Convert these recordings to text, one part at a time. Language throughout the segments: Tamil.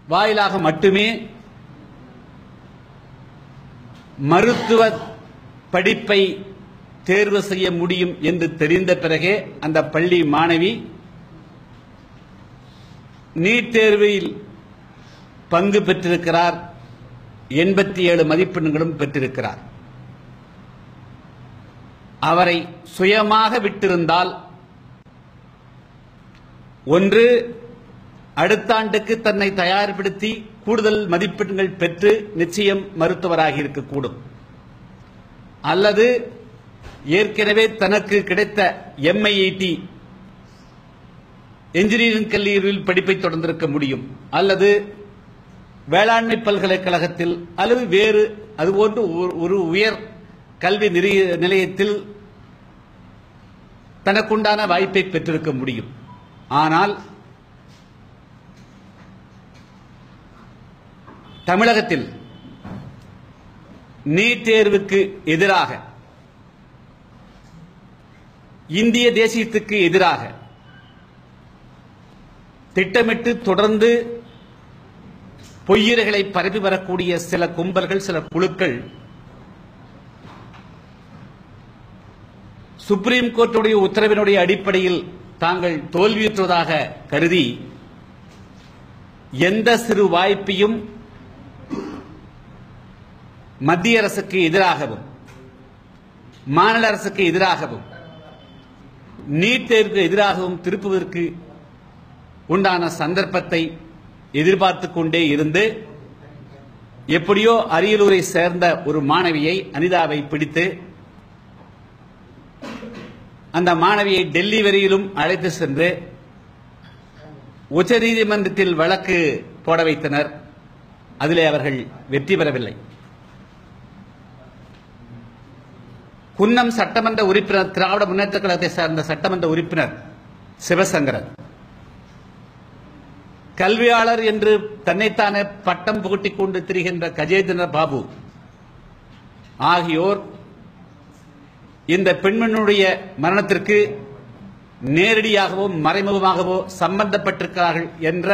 வாயிலாக மட்டுமே மருத்துவ படிப்பை தேர்வு செய்ய முடியும் என்று தெரிந்த பிறகே அந்த பள்ளி மாணவி நீட் தேர்வில் பங்கு பெற்றிருக்கிறார் எண்பத்தி ஏழு மதிப்பெண்களும் பெற்றிருக்கிறார் அவரை சுயமாக விட்டிருந்தால் ஒன்று அடுத்த ஆண்டுக்கு தன்னை தயார்படுத்தி கூடுதல் மதிப்பெண்கள் பெற்று நிச்சயம் மருத்துவராகி இருக்கக்கூடும் அல்லது ஏற்கனவே தனக்கு கிடைத்த எம்ஐஐடி என்ஜினியரிங் கல்லூரியில் படிப்பை தொடர்ந்திருக்க முடியும் அல்லது வேளாண்மை பல்கலைக்கழகத்தில் அல்லது வேறு அதுபோன்று ஒரு- ஒரு உயர் கல்வி நிலைய- நிலையத்தில் தனக்குண்டான வாய்ப்பை பெற்றிருக்க முடியும் ஆனால் தமிழகத்தில் நீட் தேர்வுக்கு எதிராக இந்திய தேசியத்துக்கு எதிராக திட்டமிட்டு தொடர்ந்து பொய்யர்களை பரப்பி வரக்கூடிய சில கும்பல்கள் சில குழுக்கள் சுப்ரீம் கோர்ட்டுடைய உத்தரவினுடைய அடிப்படையில் தாங்கள் தோல்வியுற்றதாக கருதி எந்த சிறு வாய்ப்பையும் மத்திய அரசுக்கு எதிராகவும் மாநில அரசுக்கு எதிராகவும் நீட் தேர்வுக்கு எதிராகவும் திருப்புவதற்கு உண்டான சந்தர்ப்பத்தை எதிர்பார்த்துக் கொண்டே இருந்து எப்படியோ அரியலூரை சேர்ந்த ஒரு மாணவியை அனிதாவை பிடித்து அந்த மாணவியை டெல்லி வரையிலும் அழைத்து சென்று உச்சநீதிமன்றத்தில் வழக்கு போட வைத்தனர் அதிலே அவர்கள் வெற்றி பெறவில்லை குன்னம் சட்டமன்ற உறுப்பினர் திராவிட முன்னேற்ற கழகத்தை சார்ந்த சட்டமன்ற உறுப்பினர் சிவசங்கரன் கல்வியாளர் என்று தன்னைத்தானே பட்டம் புகட்டிக் கொண்டு திரிகின்ற கஜேந்திர பாபு ஆகியோர் இந்த பெண்மணியுடைய மரணத்திற்கு நேரடியாகவோ மறைமுகமாகவோ சம்பந்தப்பட்டிருக்கிறார்கள் என்ற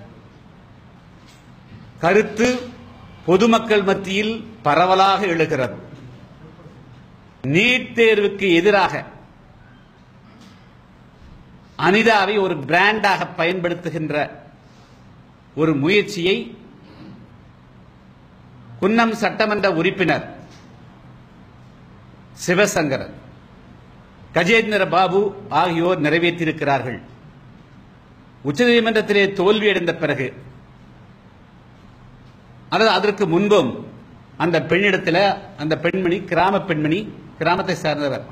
கருத்து பொதுமக்கள் மத்தியில் பரவலாக எழுகிறது நீட் தேர்வுக்கு எதிராக அனிதாவை ஒரு பிராண்டாக பயன்படுத்துகின்ற ஒரு முயற்சியை குன்னம் சட்டமன்ற உறுப்பினர் சிவசங்கரன் கஜேந்திர பாபு ஆகியோர் நிறைவேற்றியிருக்கிறார்கள் உச்சநீதிமன்றத்திலே தோல்வியடைந்த பிறகு அல்லது அதற்கு முன்பும் அந்த பெண்ணிடத்தில் அந்த பெண்மணி கிராம பெண்மணி கிராமத்தை சார்ந்தவர்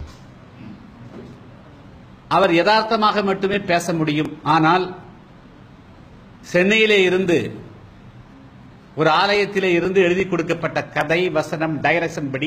அவர் யதார்த்தமாக மட்டுமே பேச முடியும் ஆனால் சென்னையிலே இருந்து ஒரு ஆலயத்திலே இருந்து எழுதி கொடுக்கப்பட்ட கதை வசனம் டைரக்ஷன் படி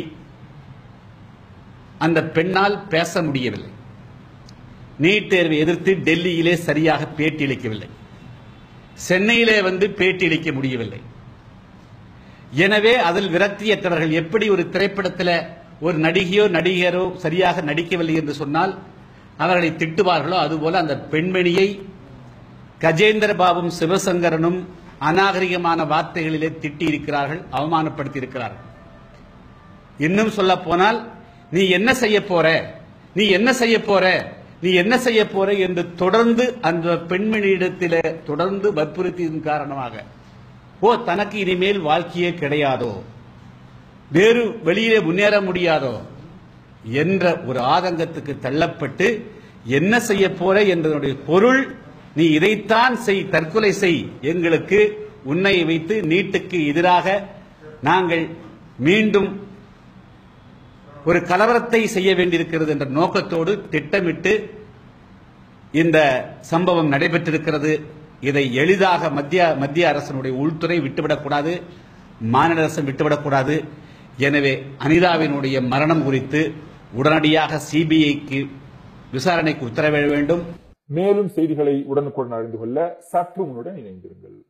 அந்த பெண்ணால் பேச முடியவில்லை நீட் தேர்வை எதிர்த்து டெல்லியிலே சரியாக பேட்டி அளிக்கவில்லை சென்னையிலே வந்து பேட்டி அளிக்க முடியவில்லை எனவே அதில் விரக்தியற்றவர்கள் எப்படி ஒரு திரைப்படத்தில் ஒரு நடிகையோ நடிகரோ சரியாக நடிக்கவில்லை என்று சொன்னால் அவர்களை திட்டுவார்களோ அதுபோல அந்த பெண்மணியை கஜேந்திர பாபும் சிவசங்கரனும் அநாகரிகமான வார்த்தைகளிலே திட்டி இருக்கிறார்கள் அவமானப்படுத்தி இருக்கிறார்கள் இன்னும் சொல்ல போனால் நீ என்ன செய்ய போற நீ என்ன செய்ய போற நீ என்ன செய்ய போற என்று தொடர்ந்து அந்த பெண்மணியிடத்திலே தொடர்ந்து வற்புறுத்தியதன் காரணமாக ஓ தனக்கு இனிமேல் வாழ்க்கையே கிடையாதோ வேறு வெளியிலே முன்னேற முடியாதோ என்ற ஒரு ஆதங்கத்துக்கு தள்ளப்பட்டு என்ன செய்ய போற என்பதனுடைய பொருள் நீ இதைத்தான் செய் தற்கொலை செய் எங்களுக்கு உன்னை வைத்து நீட்டுக்கு எதிராக நாங்கள் மீண்டும் ஒரு கலவரத்தை செய்ய வேண்டியிருக்கிறது என்ற நோக்கத்தோடு திட்டமிட்டு இந்த சம்பவம் நடைபெற்றிருக்கிறது இதை எளிதாக மத்திய மத்திய அரசினுடைய உள்துறை விட்டுவிடக்கூடாது மாநில அரசு விட்டுவிடக்கூடாது எனவே அனிதாவினுடைய மரணம் குறித்து உடனடியாக சிபிஐக்கு விசாரணைக்கு உத்தரவிட வேண்டும் மேலும் செய்திகளை உடனுக்குடன் அறிந்து கொள்ள சற்று முன்னுடன் இணைந்திருங்கள்